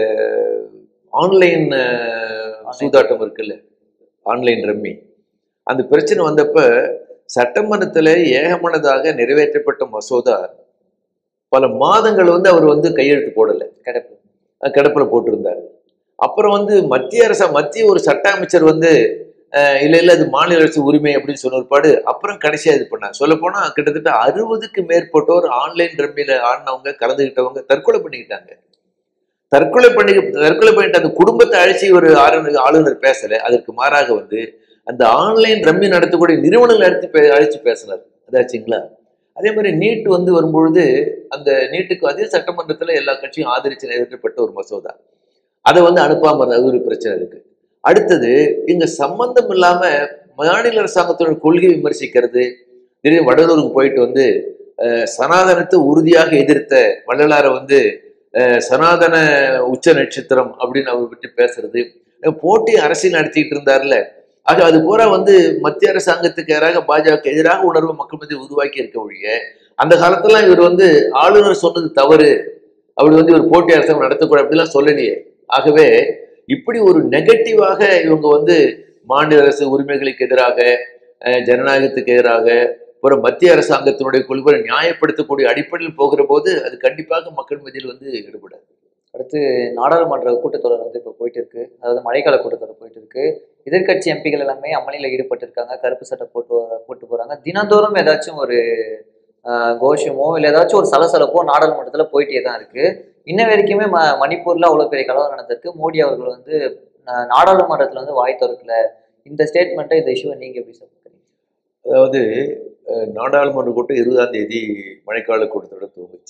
ஆன்லைன் சூதாட்டம் இருக்குல்ல ஆன்லைன் ரம்மி அந்த பிரச்சனை வந்தப்ப சட்டமன்றத்துல ஏகமனதாக நிறைவேற்றப்பட்ட மசோதா பல மாதங்கள் வந்து அவர் வந்து கையெழுத்து போடல கிடைப்பு அஹ் கிடப்புல போட்டிருந்தார் அப்புறம் வந்து மத்திய அரச மத்திய ஒரு சட்ட அமைச்சர் வந்து அஹ் இல்ல இல்ல அது மாநில அரசு உரிமை அப்படின்னு சொன்ன ஒருபாடு அப்புறம் கடைசியா இது பண்ணாங்க சொல்ல போனா கிட்டத்தட்ட அறுபதுக்கு மேற்பட்டோர் ஆன்லைன் ரம்மியில ஆடினவங்க கலந்துகிட்டவங்க தற்கொலை பண்ணிக்கிட்டாங்க தற்கொலை பண்ணி தற்கொலை பண்ணிட்டு அந்த குடும்பத்தை அழைச்சி ஒரு ஆளுநர் ஆளுநர் பேசல அதற்கு மாறாக வந்து அந்த ஆன்லைன் ரம்மி நடத்தக்கூடிய நிறுவனங்கள் நடத்தி பே- அழைச்சு பேசினார் அதாச்சுங்களா அதே மாதிரி நீட் வந்து வரும்பொழுது அந்த நீட்டுக்கு அதே சட்டமன்றத்துல எல்லா கட்சியும் ஆதரிச்சு நிறைவேற்றப்பட்ட ஒரு மசோதா அதை வந்து அனுப்பாம இருந்தது அது ஒரு பிரச்சனை இருக்கு அடுத்தது இங்க சம்பந்தம் இல்லாம மாநில அரசாங்கத்தோட கொள்கை விமர்சிக்கிறது திடீர்னு வடலூருக்கு போயிட்டு வந்து அஹ், சனாதனத்தை உறுதியாக எதிர்த்த வள்ளலாரை வந்து அஹ், சனாதன உச்ச நட்சத்திரம் அப்படின்னு அவர் பற்றி பேசுறது அஹ், போட்டி அரசியல் நடத்திட்டு இருந்தார்ல ஆக அது பூரா வந்து மத்திய அரசாங்கத்துக்கு எதிராக பாஜக எதிராக உணர்வு மக்கள் மத்தியில் உருவாக்கி இருக்க ஒழிய அந்த காலத்துல இவர் வந்து ஆளுநர் சொன்னது தவறு அப்படி வந்து இவர் போட்டி அரசாங்கம் நடத்தக்கூடாது அப்படிலாம் சொல்லலையே ஆகவே இப்படி ஒரு நெகட்டிவாக இவங்க வந்து மாநில அரசு உரிமைகளுக்கு எதிராக அஹ், ஜனநாயகத்துக்கு எதிராக அப்புறம் மத்திய அரசாங்கத்தினுடைய கொள்கையை நியாயப்படுத்தக்கூடிய அடிப்படையில் போகிற போது அது கண்டிப்பாக மக்கள் மத்தியில் வந்து ஈடுபடாது அடுத்து நாடாளுமன்ற கூட்டத்தொடர் வந்து இப்போ போயிட்டு இருக்கு அதாவது மழைக்கால கூட்டத்தொடர் போயிட்டு இருக்கு எதிர்க்கட்சி எம்பிகள் எல்லாமே அமளியில் ஈடுபட்டு இருக்காங்க கருப்பு சட்டை போட்டு வர- போட்டு போறாங்க தினந்தோறும் ஏதாச்சும் ஒரு ஆஹ், கோஷமோ இல்லை ஏதாச்சும் ஒரு சலசலப்போ நாடாளுமன்றத்துல போயிட்டே தான் இருக்கு இன்ன வரைக்குமே ம மணிப்பூர்ல அவ்வளவு பெரிய கலவரம் நடந்திருக்கு மோடி அவர்கள் வந்து ஆஹ், நாடாளுமன்றத்துல வந்து வாய் திறக்கல இந்த ஸ்டேட்மெண்ட்டை இந்த இஷ்யூவை நீங்க எப்படி சொல்றீங்க அதாவது அஹ், நாடாளுமன்ற கூட்டம் இருபதாம் தேதி மழைக்கால கூட்டத்தோட துவங்குச்சு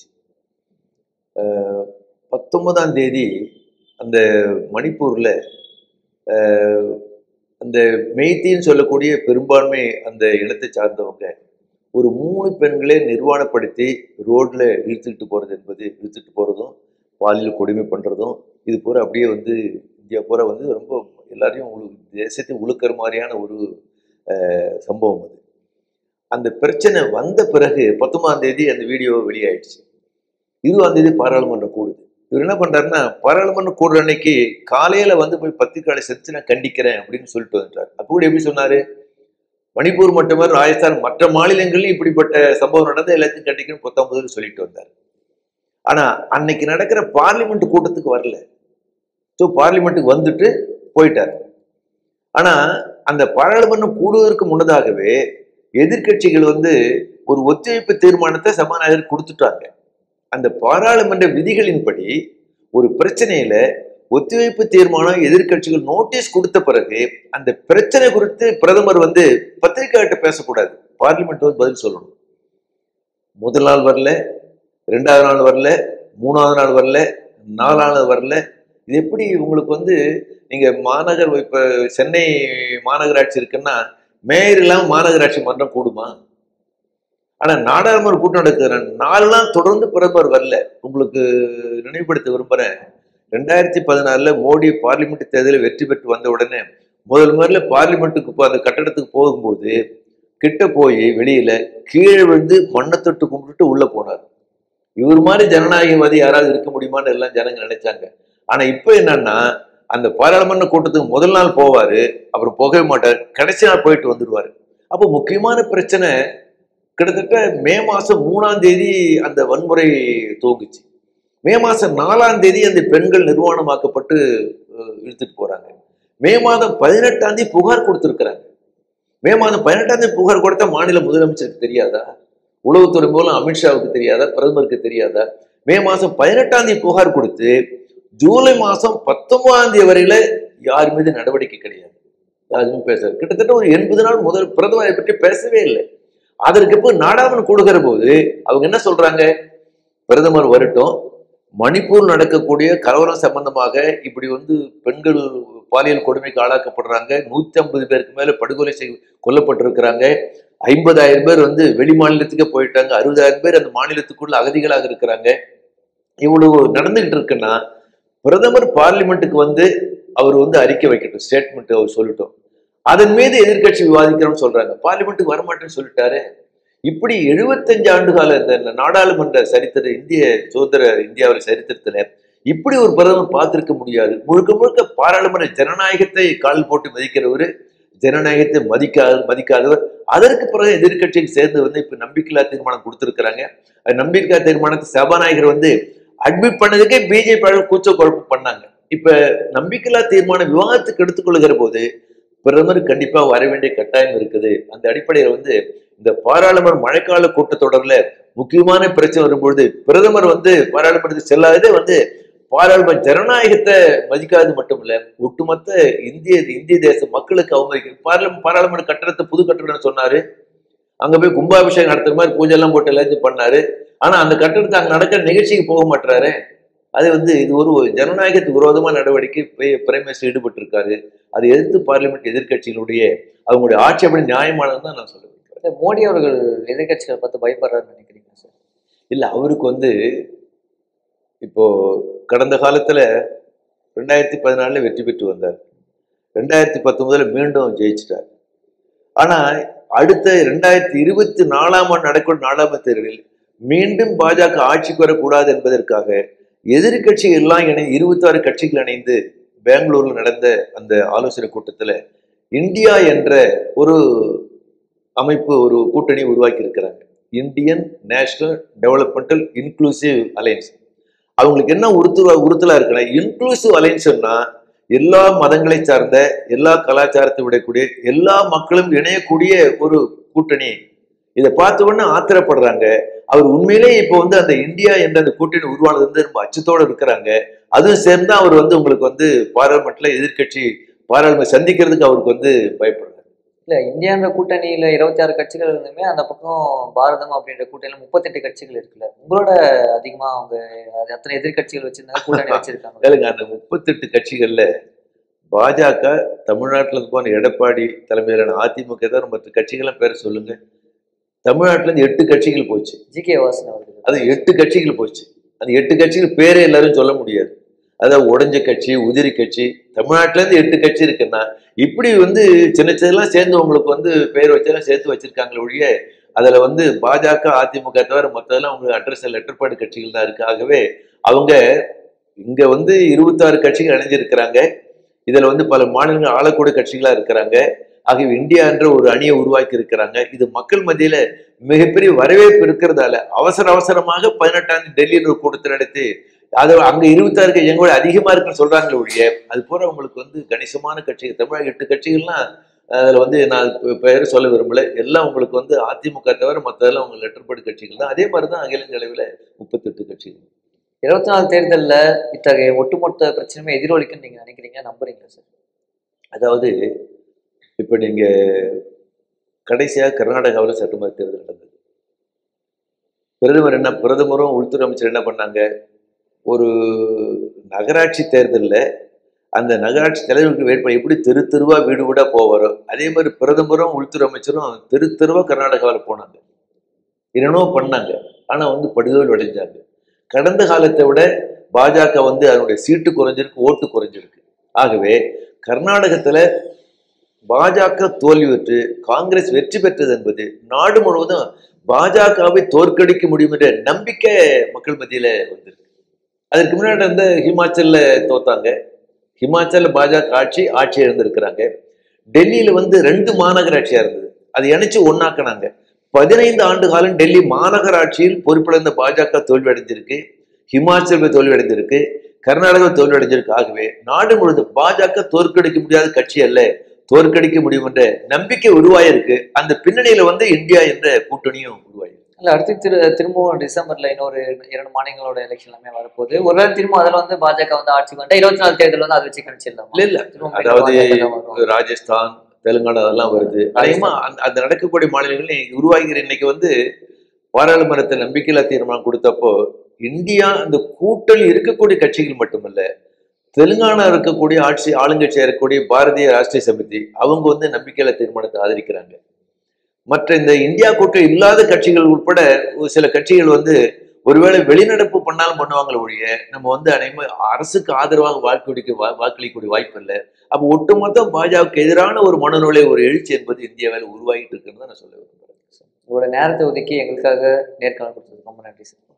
அஹ், பத்தொன்பதாம் தேதி அந்த மணிப்பூர்ல அஹ், அந்த மெய்த்தின்னு சொல்லக்கூடிய பெரும்பான்மை அந்த இனத்தை சார்ந்தவங்க ஒரு மூணு பெண்களே நிர்வாணப்படுத்தி ரோட்ல இழுத்துக்கிட்டு போறது என்பது இழுத்துட்டு போறதும் பாலியல் கொடுமை பண்றதும் இது பூரா அப்படியே வந்து இந்தியா பூரா வந்து ரொம்ப எல்லாரையும் உழு தேசத்தை உழுக்கிற மாதிரியான ஒரு அஹ், சம்பவம் அது அந்த பிரச்சனை வந்த பிறகு பத்தொன்பதாம் தேதி அந்த வீடியோ வெளியாயிடுச்சு இருபதாம் தேதி பாராளுமன்றம் கூடுது இவர் என்ன பண்றாருன்னா பாராளுமன்றம் கூடுற அன்னைக்கு காலையில வந்து போய் பத்திரிக்கையாளை செஞ்சு நான் கண்டிக்கிறேன் அப்படின்னு சொல்லிட்டு வந்துட்டார் அப்போ கூட எப்படி சொன்னாரு மணிப்பூர் மட்டுமே ராஜஸ்தான் மற்ற மாநிலங்களிலும் இப்படிப்பட்ட சம்பவம் நடந்து எல்லாத்தையும் கண்டிக்கணும் பத்தொன்பதுல சொல்லிட்டு வந்தார் ஆனா அன்னைக்கு நடக்கிற பார்லிமெண்ட் கூட்டத்துக்கு வரல ஸோ பார்லிமெண்ட்டுக்கு வந்துட்டு போயிட்டார் ஆனா அந்த பாராளுமன்றம் கூடுவதற்கு முன்னதாகவே எதிர்க்கட்சிகள் வந்து ஒரு ஒத்துழைப்பு தீர்மானத்தை சபாநாயகர் கொடுத்துட்டாங்க அந்த பாராளுமன்ற விதிகளின்படி ஒரு பிரச்சனையில ஒத்துழைப்பு தீர்மானம் எதிர்க்கட்சிகள் நோட்டீஸ் கொடுத்த பிறகு அந்த பிரச்சனை குறித்து பிரதமர் வந்து பத்திரிகையாட்ட பேசக்கூடாது பார்லிமெண்ட் வந்து பதில் சொல்லணும் முதல் நாள் வரல ரெண்டாவது நாள் வரல மூணாவது நாள் வரல நாலாவது வரல இது எப்படி உங்களுக்கு வந்து நீங்க மாநகர் இப்ப சென்னை மாநகராட்சி இருக்குன்னா மேயர் இல்லாம மாநகராட்சி மன்றம் கூடுமா ஆனா நாடாளுமன்ற கூட்டம் நடக்குது நாலு நாள் தொடர்ந்து பிரதமர் வரல உங்களுக்கு நினைவுபடுத்த விரும்புறேன் ரெண்டாயிரத்தி பதினாறுல மோடி பார்லிமெண்ட் தேர்தலில் வெற்றி பெற்று வந்த உடனே முதல் முதல்ல பார்லிமெண்ட்டுக்கு போ- அந்த கட்டடத்துக்கு போகும்போது கிட்ட போய் வெளியில கீழே விழுந்து மண்ணை தொட்டு கும்பிட்டுட்டு உள்ள போனார் இவர் மாதிரி ஜனநாயகவாதி யாராவது இருக்க முடியுமான்னு எல்லாம் ஜனங்க நினைச்சாங்க ஆனா இப்ப என்னன்னா அந்த பாராளுமன்ற கூட்டத்துக்கு முதல் நாள் போவாரு அப்புறம் போகவே மாட்டார் கடைசி நாள் போயிட்டு வந்துடுவாரு அப்போ முக்கியமான பிரச்சனை கிட்டத்தட்ட மே மாசம் மூணாம் தேதி அந்த வன்முறை துவங்குச்சு மே மாசம் நாலாம் தேதி அந்த பெண்கள் நிர்வாணமாக்கப்பட்டு அஹ், இழுத்துட்டு போறாங்க மே மாதம் பதினெட்டாம் தேதி புகார் கொடுத்திருக்கிறாங்க மே மாதம் பதினெட்டாம் தேதி புகார் கொடுத்தா மாநில முதலமைச்சருக்கு தெரியாதா உளவுத்துறை மூலம் அமித்ஷாவுக்கு தெரியாதா பிரதமருக்கு தெரியாதா மே மாசம் பதினெட்டாம் தேதி புகார் கொடுத்து ஜூலை மாசம் பத்தொன்பதாம் தேதி வரையில யார் மீது நடவடிக்கை கிடையாது யாருமே பேசல கிட்டத்தட்ட ஒரு எண்பது நாள் முதல் பிரதமரை பற்றி பேசவே இல்லை அதற்கு இப்போ நாடாளுமன்றம் கூடுகிற போது அவங்க என்ன சொல்றாங்க பிரதமர் வரட்டும் மணிப்பூர் நடக்கக்கூடிய கலவரம் சம்பந்தமாக இப்படி வந்து பெண்கள் பாலியல் கொடுமைக்கு ஆளாக்கப்படுறாங்க நூத்தி ஐம்பது பேருக்கு மேல படுகொலை செய் கொல்லப்பட்டிருக்கிறாங்க ஐம்பதாயிரம் பேர் வந்து வெளி மாநிலத்துக்கே போயிட்டாங்க அறுபதாயிரம் பேர் அந்த மாநிலத்துக்குள்ள அகதிகளாக இருக்கிறாங்க இவ்வளவு நடந்துகிட்டு இருக்குன்னா பிரதமர் பார்லிமெண்ட்டுக்கு வந்து அவர் வந்து அறிக்கை வைக்கட்டும் ஸ்டேட்மெண்ட் அவர் சொல்லட்டும் அதன் மீது எதிர்க்கட்சி விவாதிக்கிறோம்னு சொல்றாங்க பார்லிமெண்ட்டுக்கு வரமாட்டேன்னு சொல்லிட்டாரு இப்படி 75 ஆண்டு கால இந்த நாடாளுமன்ற சரித்திர இந்திய சுதந்திர இந்தியாவில் சரித்திரத்துல இப்படி ஒரு பிரதமர் பார்த்திருக்க முடியாது முழுக்க முழுக்க பாராளுமன்ற ஜனநாயகத்தை கால் போட்டு மதிக்கிறவர் ஜனநாயகத்தை மதிக்காத மதிக்காதவர் அதற்கு பிறகு எதிர்க்கட்சிகள் சேர்ந்து வந்து இப்ப நம்பிக்கையில்லா தீர்மானம் கொடுத்திருக்கிறாங்க அந்த நம்பிக்கையில்லா தீர்மானத்தை சபாநாயகர் வந்து அட்மிட் பண்ணதுக்கே பிஜேபி கூச்ச குழப்பம் பண்ணாங்க இப்ப நம்பிக்கையில்லா தீர்மானம் விவாதத்துக்கு எடுத்துக்கொள்கிற போது பிரதமர் கண்டிப்பா வர வேண்டிய கட்டாயம் இருக்குது அந்த அடிப்படையில் வந்து இந்த பாராளுமன்ற மழைக்கால கூட்டத்தொடர்ல முக்கியமான பிரச்சனை வரும்பொழுது பிரதமர் வந்து பாராளுமன்றத்துக்கு செல்லாததே வந்து பாராளுமன்ற ஜனநாயகத்தை மதிக்காது மட்டும் இல்ல ஒட்டுமொத்த இந்திய இந்திய தேச மக்களுக்கு அவமதிக்கிறது பாராளுமன்ற பாராளுமன்ற கட்டடத்தை புது கட்டடம்னு சொன்னாரு அங்க போய் கும்பாபிஷேகம் நடத்துற மாதிரி பூஜை எல்லாம் போட்டு எல்லாத்தையும் பண்ணாரு ஆனா அந்த கட்டடத்தை அங்க நடக்கிற நிகழ்ச்சிக்கு போக மாட்டாரு அது வந்து இது ஒரு ஜனநாயகத்துக்கு விரோதமான நடவடிக்கை பிரைம் மினிஸ்டர் ஈடுபட்டு இருக்காரு அதை எதிர்த்து பார்லிமெண்ட் எதிர்க்கட்சிகளுடைய அவங்களுடைய ஆட்சேபனை நியாயமானதுன்னு தான் நான் சொல்லுவேன் இல்ல, மோடி அவர்கள் எதிர்க்கட்சிகளை பார்த்து பயப்படுறாருன்னு நினைக்கிறீங்க சார் இல்ல அவருக்கு வந்து இப்போ கடந்த காலத்துல ரெண்டாயிரத்தி பதினாலுல வெற்றி பெற்று வந்தார் ரெண்டாயிரத்தி பத்தொன்பதுல மீண்டும் ஜெயிச்சிட்டார் ஆனா அடுத்த ரெண்டாயிரத்தி இருபத்தி நாலாம் ஆண்டு நடக்கும் நாடாளுமன்ற தேர்தலில் மீண்டும் பாஜக ஆட்சிக்கு வரக்கூடாது என்பதற்காக எதிர்க்கட்சிகள் எல்லாம் இணைந்து இருபத்தாறு கட்சிகள் இணைந்து பெங்களூர்ல நடந்த அந்த ஆலோசனை கூட்டத்துல இந்தியா என்ற ஒரு அமைப்பு ஒரு கூட்டணி உருவாக்கி இருக்கிறாங்க Indian national developmental inclusive alliance அவங்களுக்கு என்ன உறுத்துவ உறுத்தலா இருக்குன்னா இன்க்ளூசிவ் அலையன்ஸ்னா எல்லா மதங்களை சார்ந்த எல்லா கலாச்சாரத்தை விடக்கூடிய எல்லா மக்களும் இணையக்கூடிய ஒரு கூட்டணி இதை பார்த்த உடனே ஆத்திரப்படுறாங்க அவர் உண்மையிலேயே இப்போ வந்து அந்த இந்தியா என்ற அந்த கூட்டணி உருவானது வந்து ரொம்ப அச்சத்தோட இருக்கிறாங்க அதுவும் சேர்ந்து அவர் வந்து உங்களுக்கு வந்து பாராளுமன்றத்துல எதிர்க்கட்சி பாராளுமன்ற சந்திக்கிறதுக்கு அவருக்கு வந்து பயப்படுறாரு இல்ல இந்தியான்ற கூட்டணியில இருபத்தி ஆறு கட்சிகள் இருந்துமே அந்த பக்கம் பாரதம் அப்படின்ற கூட்டணியில முப்பத்தெட்டு கட்சிகள் இருக்குல்ல உங்களோட அதிகமா அவங்க அது எத்தனை எதிர்க்கட்சிகள் வச்சிருந்தாங்க கூட்டணி வச்சிருக்காங்க கேளுங்க அந்த முப்பத்தெட்டு கட்சிகள்ல பாஜக தமிழ்நாட்டுல இருந்து போன எடப்பாடி தலைமையிலான அதிமுக தான் மற்ற கட்சிகள்லாம் பேரை சொல்லுங்க தமிழ்நாட்டுல இருந்து எட்டு கட்சிகள் போச்சு ஜி கே வாசன் அவர்கள் அது எட்டு கட்சிகள் போச்சு அந்த எட்டு கட்சிகள் பேரே எல்லாரும் சொல்ல முடியாது அதாவது உடைஞ்ச கட்சி உதிரி கட்சி தமிழ்நாட்டுல இருந்து எட்டு கட்சி இருக்குன்னா இப்படி வந்து சின்ன சின்னதெல்லாம் சேர்ந்து உங்களுக்கு வந்து பெயர் வச்செல்லாம் சேர்த்து வச்சிருக்காங்களே ஒழிய அதுல வந்து பாஜக அதிமுக தவிர மற்றதெல்லாம் உங்களுக்கு அட்ரஸ் லெட்டர்பாடு கட்சிகள் தான் இருக்கு ஆகவே அவங்க இங்க வந்து இருபத்தாறு கட்சிகள் இணைஞ்சிருக்கிறாங்க இதுல வந்து பல மாநிலங்கள் ஆளக்கூடிய கட்சிகளா இருக்கிறாங்க ஆகவே இந்தியா என்ற ஒரு அணியை உருவாக்கி இருக்கிறாங்க இது மக்கள் மத்தியில மிகப்பெரிய வரவேற்பு இருக்கிறதால அவசர அவசரமாக பதினெட்டாம் தேதி டெல்லியில் ஒரு கூட்டத்தை நடத்தி அது அங்க இருபத்தாறு கட்சி எங்களோட அதிகமா இருக்குன்னு சொல்றாங்களே ஒழிய அது போல உங்களுக்கு வந்து கணிசமான கட்சிகள் தமிழக எட்டு கட்சிகள்லாம் அதுல வந்து நான் பெ- பெயர் சொல்ல விரும்பல எல்லாம் உங்களுக்கு வந்து அதிமுக தவிர மற்றதெல்லாம் உங்க லெட்டர்படி கட்சிகள் தான் அதே மாதிரி தான் அகில இந்திய அளவில் முப்பத்தெட்டு கட்சிகள் இருபத்தி நாலு தேர்தல்ல இத்தகைய ஒட்டுமொத்த பிரச்சனையுமே எதிரொலிக்குன்னு நீங்க நினைக்கிறீங்க நம்புறீங்களா சார் அதாவது இப்ப நீங்க கடைசியா கர்நாடகாவில் சட்டமன்ற தேர்தல் நடந்தது பிரதமர் என்ன பிரதமரும் உள்துறை அமைச்சர் என்ன பண்ணாங்க ஒரு நகராட்சி தேர்தலில் அந்த நகராட்சி தலைவருக்கு வேட்பாளர் எப்படி தெரு தெருவா வீடு வீடா போவாரோ அதே மாதிரி பிரதமரும் உள்துறை அமைச்சரும் தெரு தெருவா கர்நாடகாவில் போனாங்க என்னென்னோ பண்ணாங்க ஆனா வந்து படுதோல் அடைஞ்சாங்க கடந்த காலத்தை விட பாஜக வந்து அதனுடைய சீட்டு குறைஞ்சிருக்கு ஓட்டு குறைஞ்சிருக்கு ஆகவே கர்நாடகத்துல பாஜக தோல்வி பெற்று காங்கிரஸ் வெற்றி பெற்றது என்பது நாடு முழுவதும் பாஜகவை தோற்கடிக்க முடியும் என்ற நம்பிக்கை மக்கள் மத்தியில வந்திருக்கு அதற்கு முன்னாடி வந்து ஹிமாச்சல்ல தோத்தாங்க ஹிமாச்சல்ல பாஜக ஆட்சி ஆட்சி இழந்திருக்கிறாங்க டெல்லியில வந்து ரெண்டு மாநகராட்சியா இருந்தது அது இணைச்சு ஒன்னாக்குனாங்க பதினைந்து ஆண்டு காலம் டெல்லி மாநகராட்சியில் பொறுப்பிழந்த பாஜக தோல்வி அடைஞ்சிருக்கு ஹிமாச்சல் தோல்வி அடைஞ்சிருக்கு கர்நாடகா தோல்வி அடைஞ்சிருக்கு ஆகவே நாடு முழுவதும் பாஜக தோற்கடிக்க முடியாத கட்சி அல்ல தோற்கடிக்க முடியும் என்ற நம்பிக்கை உருவாயிருக்கு அந்த பின்னணியில வந்து இந்தியா என்ற கூட்டணியும் உருவாயிருக்கு இல்ல அடுத்து திரு திரும்பவும் டிசம்பர்ல இன்னொரு இரண்டு மாநிலங்களோட எலெக்ஷன் எல்லாமே வரப்போகுது ஒருவேளை திரும்ப அதில் வந்து பாஜக வந்து ஆட்சி வந்தா இருபத்தி நாலு தேர்தல் வந்து அதை வச்சு கணிச்சிடலாம் இல்ல இல்ல திரும்ப அதாவது பாஜக தான் வரும். ராஜஸ்தான் தெலுங்கானா அதெல்லாம் வருது அதிகமா அந்த அந்த நடக்கக்கூடிய மாநிலங்கள் உருவாகிற இன்னைக்கு வந்து பாராளுமன்றத்தை நம்பிக்கையில்லா தீர்மானம் கொடுத்தப்போ இந்தியா அந்த கூட்டணி இருக்கக்கூடிய கட்சிகள் மட்டுமல்ல தெலுங்கானா இருக்கக்கூடிய ஆட்சி ஆளுங்கட்சியா இருக்கக்கூடிய பாரதிய ராஷ்டிரிய சமிதி அவங்க வந்து நம்பிக்கையில்லா தீர்மானத்தை ஆதரிக்கிறாங்க மற்ற இந்த இந்தியா கூட்டணி இல்லாத கட்சிகள் உட்பட ஒரு சில கட்சிகள் வந்து ஒருவேளை வெளிநடப்பு பண்ணாலும் பண்ணுவாங்களே ஒழிய நம்ம வந்து அனைமே அரசுக்கு ஆதரவாக வாக்களிக்க வா- வாக்களிக்கக்கூடிய வாய்ப்பு இல்லை அப்போ ஒட்டுமொத்த பாஜகவுக்கு எதிரான ஒரு மனநிலை ஒரு எழுச்சி என்பது இந்தியாவில் உருவாகிட்டு இருக்குன்னு தான் நான் சொல்ல விரும்புறேன் உங்களோட நேரத்தை ஒதுக்கி எங்களுக்காக நேர்காணல் கொடுத்தது ரொம்ப நன்றி சார்